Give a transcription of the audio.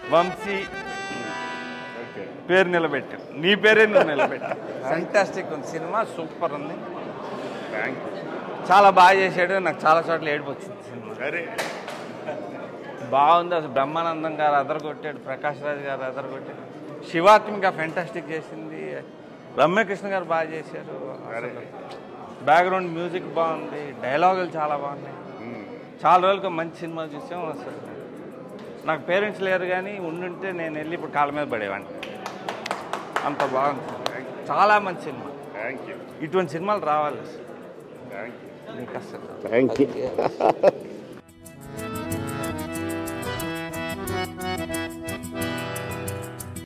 Vamsi okay పేరు నిలబెట్టావు నీ పేరే నువ్వు నిలబెట్టావు ఫ్యాంటాస్టిక్ ఉంది సినిమా సూపర్ ఉంది థ్యాంక్ యూ చాలా బాగా చేశాడు నాకు చాలా చోట్ల ఏడుపు వచ్చింది సినిమా అరే బాగుంది అసలు బ్రహ్మానందం గారు అదరగొట్టాడు ప్రకాష్ రాజ్ గారు అదరగొట్టాడు శివాత్మిక ఫెంటాస్టిక్ చేసింది రమ్యకృష్ణ గారు బాగా చేశారు అసలు బ్యాక్గ్రౌండ్ మ్యూజిక్ బాగుంది డైలాగులు చాలా బాగున్నాయి చాలా రోజులకు మంచి సినిమా చూసాం అసలు నాకు పేరెంట్స్ లేరు కానీ ఉండుంటే నేను వెళ్ళి ఇప్పుడు కాళ్ళ మీద పడేవాడిని అంత బాగుంది చాలా మంచి సినిమా థ్యాంక్ యూ ఇటువంటి సినిమాలు రావాలి థ్యాంక్ యూ మీకు అసలు థ్యాంక్ యూ